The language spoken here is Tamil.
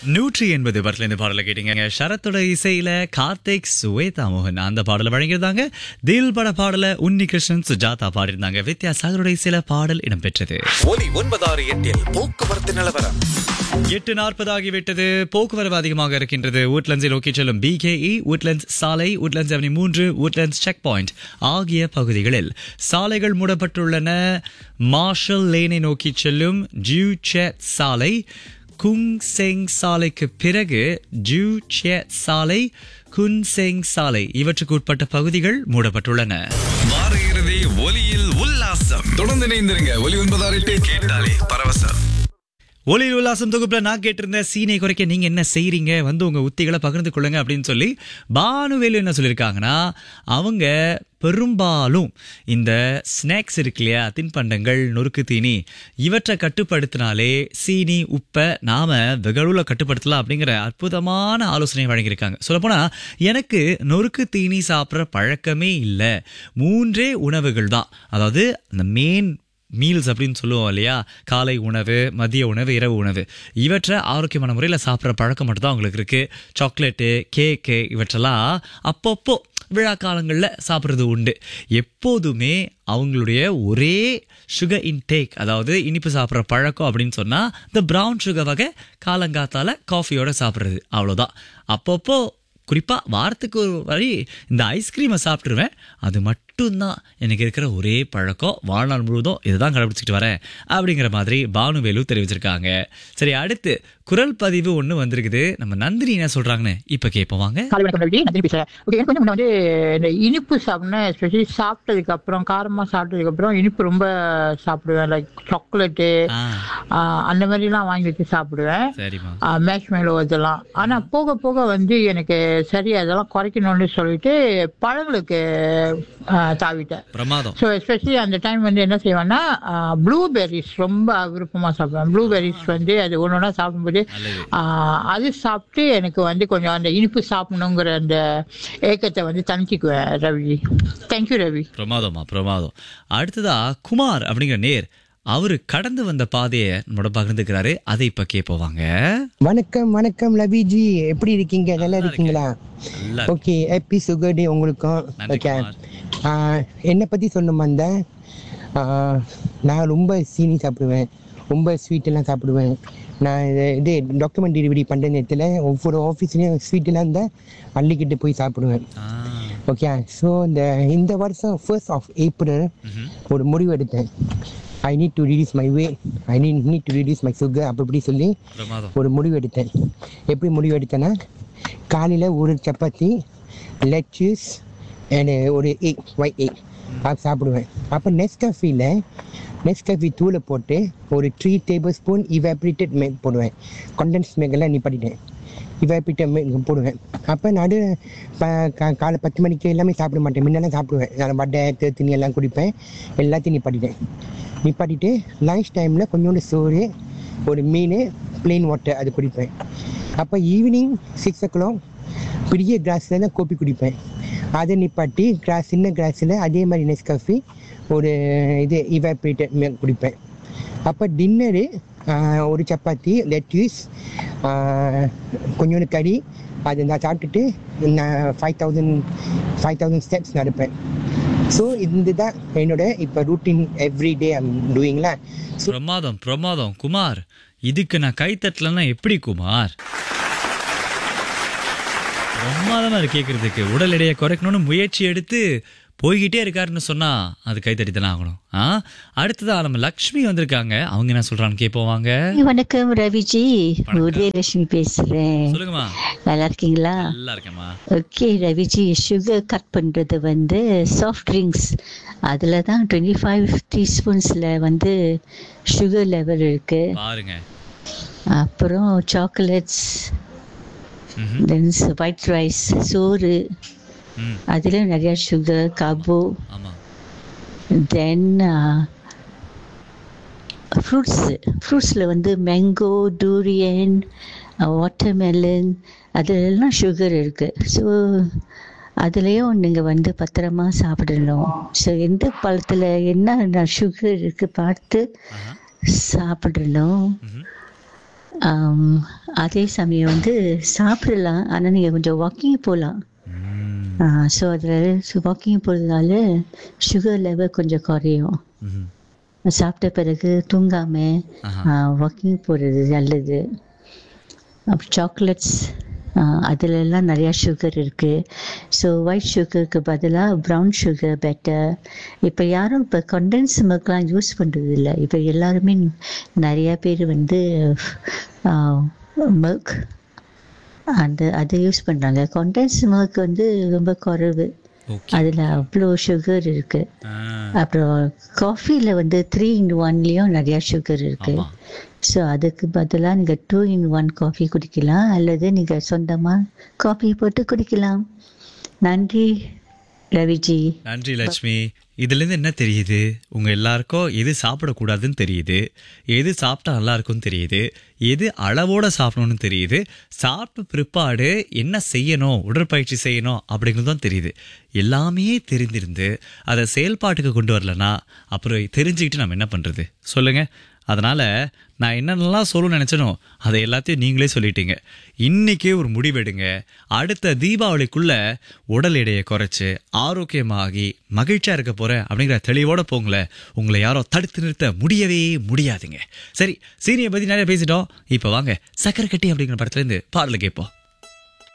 நூற்றி எண்பது படத்துல இந்த பாடலை கேட்டீங்க சரத்தோட இசையில கார்த்திக் சுவேதா மோகன் அந்த பாடலை வழங்கியிருந்தாங்க தில் பட பாடல உன்னி கிருஷ்ணன் சுஜாதா பாடியிருந்தாங்க வித்யாசாகரோட இசையில பாடல் இடம்பெற்றது ஒலி ஒன்பதாறு எட்டில் போக்குவரத்து நிலவரம் எட்டு நாற்பது ஆகிவிட்டது போக்குவரவு அதிகமாக இருக்கின்றது உட்லண்ட்ஸை நோக்கி செல்லும் பிகேஇ உட்லண்ட்ஸ் சாலை உட்லண்ட்ஸ் அவனி மூன்று உட்லண்ட்ஸ் செக் பாயிண்ட் ஆகிய பகுதிகளில் சாலைகள் மூடப்பட்டுள்ளன மார்ஷல் லேனை நோக்கி செல்லும் ஜூ செட் சாலை குங் செங் சாலைக்கு பிறகு ஜூ செட் சாலை குன் செங் சாலை இவற்றுக்கு உட்பட்ட பகுதிகள் மூடப்பட்டுள்ளன வார இறுதி ஒலியில் உல்லாசம் தொடர்ந்து இணைந்திருங்க ஒலி ஒன்பதாறு எட்டு கேட்டாலே பரவசம் ஒலி உல்லாசம் தொகுப்புல நான் கேட்டிருந்தேன் சீனை குறைக்க நீங்க என்ன செய்றீங்க வந்து உங்க உத்திகளை பகிர்ந்து கொள்ளுங்க அப்படின்னு சொல்லி பானுவேலு என்ன சொல்லியிருக்காங்கன்னா அவங்க பெரும்பாலும் இந்த ஸ்நாக்ஸ் இருக்கு இல்லையா தின்பண்டங்கள் நொறுக்கு தீனி இவற்றை கட்டுப்படுத்தினாலே சீனி உப்பை நாம வெகுளவுல கட்டுப்படுத்தலாம் அப்படிங்கிற அற்புதமான ஆலோசனை வழங்கியிருக்காங்க சொல்லப்போனா எனக்கு நொறுக்கு தீனி சாப்பிட்ற பழக்கமே இல்லை மூன்றே உணவுகள் தான் அதாவது அந்த மெயின் மீல்ஸ் அப்படின்னு சொல்லுவோம் இல்லையா காலை உணவு மதிய உணவு இரவு உணவு இவற்றை ஆரோக்கியமான முறையில் சாப்பிட்ற பழக்கம் மட்டும் தான் அவங்களுக்கு இருக்குது சாக்லேட்டு கேக்கு இவற்றெல்லாம் அப்பப்போ விழா காலங்களில் சாப்பிட்றது உண்டு எப்போதுமே அவங்களுடைய ஒரே சுகர் இன்டேக் அதாவது இனிப்பு சாப்பிட்ற பழக்கம் அப்படின்னு சொன்னால் இந்த ப்ரௌன் சுகர் வகை காலங்காத்தால காஃபியோட சாப்பிட்றது அவ்வளோதான் அப்பப்போ குறிப்பாக வாரத்துக்கு ஒரு வழி இந்த ஐஸ்கிரீமை சாப்பிட்ருவேன் அது மட்டும்தான் எனக்கு இருக்கிற ஒரே பழக்கம் வாழ்நாள் முழுவதும் இதுதான் கடைபிடிச்சிட்டு வரேன் அப்படிங்கிற மாதிரி பானுவேலு தெரிவிச்சிருக்காங்க சரி அடுத்து குரல் பதிவு ஒன்று வந்திருக்குது நம்ம நந்தினி என்ன சொல்கிறாங்கன்னு இப்போ கேட்போம் வாங்க காலை வணக்கம் ரவி நந்தினி பேசுறேன் ஓகே எனக்கு வந்து முன்ன வந்து இந்த இனிப்பு சாப்பிட்ணும் எஸ்பெஷலி சாப்பிட்டதுக்கு அப்புறம் காரமா சாப்பிட்டதுக்கு அப்புறம் இனிப்பு ரொம்ப சாப்பிடுவேன் லைக் சாக்லேட்டு ஆ அந்த மாதிரிலாம் வாங்கி வச்சு சாப்பிடுவேன் சரிம்மா மேஷ் மேலோ இதெல்லாம் ஆனா போக போக வந்து எனக்கு சரி அதெல்லாம் குறைக்கணும்னு சொல்லிட்டு பழங்களுக்கு ஆ, தாவிட்டேன் பிரமாதம் ஸோ எஸ்பெஷலி அந்த டைம் வந்து என்ன செய்வேன்னா ப்ளூபெர்ரிஸ் ரொம்ப விருப்பமாக சாப்பிடுவேன் ப்ளூபெர்ரிஸ் வந்து அது ஒன்று ஒன்றா சாப்பிடும்போது நல்லது ஆஹ், அது சாப்பிட்டு எனக்கு வந்து கொஞ்சம் அந்த இனிப்பு சாப்பிடணுங்கிற அந்த ஏக்கத்தை வந்து தணிச்சிக்குவேன் ரவி தேங்க்யூ ரவி பிரமாதம்மா பிரமாதம் அடுத்ததா குமார் அப்படிங்கிற நேர் அவரு கடந்து வந்த பாதையை நம்மளோட பகிர்ந்துக்கிறாரு அதை இப்ப கேட்போம் வாங்க வணக்கம் வணக்கம் லபிஜி எப்படி இருக்கீங்க நல்லா இருக்கீங்களா நல்லா ஓகே ஹாப்பி சுகர் டே உங்களுக்கும் நன்றி ஓகே குமார். என்னை பற்றி சொன்னோம் அந்த நான் ரொம்ப சீனி சாப்பிடுவேன் ரொம்ப ஸ்வீட் எல்லாம் சாப்பிடுவேன் நான் இது இது டாக்குமெண்ட் டெலிவரி பண்ணுற நேரத்தில் ஒவ்வொரு ஆஃபீஸ்லேயும் ஸ்வீட் எல்லாம் இருந்தால் அள்ளிக்கிட்டு போய் சாப்பிடுவேன் ஆ, ஓகே ஸோ இந்த இந்த வருஷம் ஃபர்ஸ்ட் ஆஃப் ஏப்ரல் ம்ஹும். ஒரு முடிவு எடுத்தேன் I need to reduce my weight I need need to reduce my sugar அப்படி இப்படி சொல்லி பிரமாதம் ஒரு முடிவு எடுத்தேன் எப்படி முடிவு எடுத்தேன்னா காலையில் ஒரு சப்பாத்தி லெச்சஸ் அண்ட் ஒரு எக் ஒயிட் எக் அது சாப்பிடுவேன் அப்போ நெஸ்கஃபியில் நெஸ்கஃபி தூளை போட்டு ஒரு three tablespoon evaporated milk போடுவேன் கண்டென்ஸ் மேக்கெல்லாம் நிப்பாட்டிட்டேன் இவாப்ரேட்டட் மேக் போடுவேன் அப்போ நடு ப கா- காலை பத்து மணிக்கு எல்லாமே சாப்பிட மாட்டேன் முன்னெல்லாம் சாப்பிடுவேன் நான் வடை தேத்தினி எல்லாம் குடிப்பேன் எல்லாத்தையும் நிப்பாட்டிட்டேன் நிப்பாட்டிட்டு லஞ்ச் டைமில் கொஞ்சோண்டு சோறு ஒரு மீன் plain வாட்டர் அது குடிப்பேன் அப்போ ஈவினிங் சிக்ஸ் ஓ கிளாக் பெரிய கிளாஸில் தான் கோப்பி குடிப்பேன் அதை நிப்பாட்டி கிளாஸ் சின்ன கிளாஸில் அதே மாதிரி நெஸ்காஃபி ஒரு இது இவாப்ரேட்டட் மில்க் குடிப்பேன் அப்போ டின்னரு ஒரு சப்பாத்தி லெட்யூஸ் கொஞ்சோண்டு கறி அதை நான் சாப்பிட்டுட்டு நான் five thousand five thousand steps நடப்பேன் ஸோ இதுதான் என்னோட இப்போ ரூட்டீன் எவ்ரி டே ஐம் டூயிங்களா பிரமாதம் பிரமாதம் குமார் இதுக்கு நான் கை தட்டலன்னா எப்படி குமார் பிரமாதமா இருக்கு கேட்கறதுக்கு உடல் எடையை குறைக்கணும்னு முயற்சி எடுத்து போய்கிட்டே இருக்காருன்னு சொன்னா அது கை தட்டி தானே ஆகணும் ஆ அடுத்ததா நம்ம லக்ஷ்மி வந்திருக்காங்க அவங்க என்ன சொல்றான்னு கேட்போம் வாங்க வணக்கம் ரவிஜி வணக்கம். உதயலட்சுமி பேசுறேன் சொல்லுங்கம்மா நல்லா இருக்கீங்களா நல்லா இருக்கேம்மா ஓகே ரவிஜி சுகர் கட் பண்றது வந்து சாஃப்ட் ட்ரிங்க்ஸ் அதில் தான் டுவெண்ட்டி ஃபைவ் டீஸ்பூன்ஸில் வந்து சுகர் லெவல் இருக்கு பாருங்க அப்புறம் சாக்லேட்ஸ் ம்ஹும். தென் ஒயிட் ரைஸ் சோறு ம் அதில் நிறையா சுகர் கார்போ ஆமா தென் ஃப்ரூட்ஸு ஃப்ரூட்ஸில் வந்து மேங்கோ டூரியன் வாட்டர்மெலன் அதுலெல்லாம் சுகர் இருக்குது ஸோ அதுலேயும் நீங்கள் வந்து பத்திரமா சாப்பிடணும் ஸோ எந்த பழத்தில் என்ன சுகர் இருக்குது பார்த்து ஆஹா. சாப்பிடணும் ம்ஹும். ஆம், அதே சமயம் வந்து சாப்பிடலாம் ஆனால் நீங்கள் கொஞ்சம் வாக்கிங் போகலாம் ஸோ அதில் வாக்கிங் போகிறதுனால சுகர் லெவல் கொஞ்சம் குறையும் ம்ஹும். சாப்பிட்ட பிறகு தூங்காமல் வாக்கிங் போகிறது நல்லது அப்புறம் சாக்லேட்ஸ் அதிலெல்லாம் நிறையா சுகர் இருக்குது ஸோ ஒயிட் சுகருக்கு பதிலாக ப்ரௌன் சுகர் பெட்டர் இப்போ யாரும் இப்போ கண்டென்ஸ் மில்க்லாம் யூஸ் பண்ணுறது இல்லை இப்போ எல்லாருமே நிறையா பேர் வந்து மில்க் அந்த அதை யூஸ் பண்ணுறாங்க கண்டென்ஸ் மில்க் வந்து ரொம்ப குறைவு ஓகே அதில் அவ்வளோ சுகர் இருக்குது ஆ, அப்புறம் காஃபியில் வந்து த்ரீ இன் ஒன்லேயும் நிறையா சுகர் இருக்குது ஆமா. ஸோ அதுக்கு பதிலாக நீங்கள் டூ இன் ஒன் காஃபி குடிக்கலாம் அல்லது நீங்கள் சொந்தமாக காஃபி போட்டு குடிக்கலாம் நன்றி ரவிஜி நன்றி லட்சுமி இதுலேருந்து என்ன தெரியுது உங்க எல்லாருக்கும் எது சாப்பிடக்கூடாதுன்னு தெரியுது எது சாப்பிட்டா நல்லா இருக்கும்னு தெரியுது எது அளவோட சாப்பிடணும்னு தெரியுது சாப்பிட்ட பிற்பாடு என்ன செய்யணும் உடற்பயிற்சி செய்யணும் அப்படிங்கிறதும் தெரியுது எல்லாமே தெரிந்திருந்து அதை செயல்பாட்டுக்கு கொண்டு வரலனா அப்புறம் தெரிஞ்சுக்கிட்டு நம்ம என்ன பண்றது சொல்லுங்க அதனால நான் என்னென்னலாம் சொல்லணும்னு நினைச்சனோ அதை எல்லாத்தையும் நீங்களே சொல்லிட்டீங்க இன்னைக்கே ஒரு முடிவெடுங்க அடுத்த தீபாவளிக்குள்ள உடல் எடையை குறைச்சு ஆரோக்கியமாகி மகிழ்ச்சியா இருக்க போறேன் அப்படிங்கிற தெளிவோட போங்களேன் உங்களை யாரோ தடுத்து நிறுத்த முடியவே முடியாதுங்க சரி சீனியை பத்தி நிறைய பேசிட்டோம் இப்போ வாங்க சக்கரை கட்டி அப்படிங்கிற படத்துல இருந்து பாடல கேட்போம்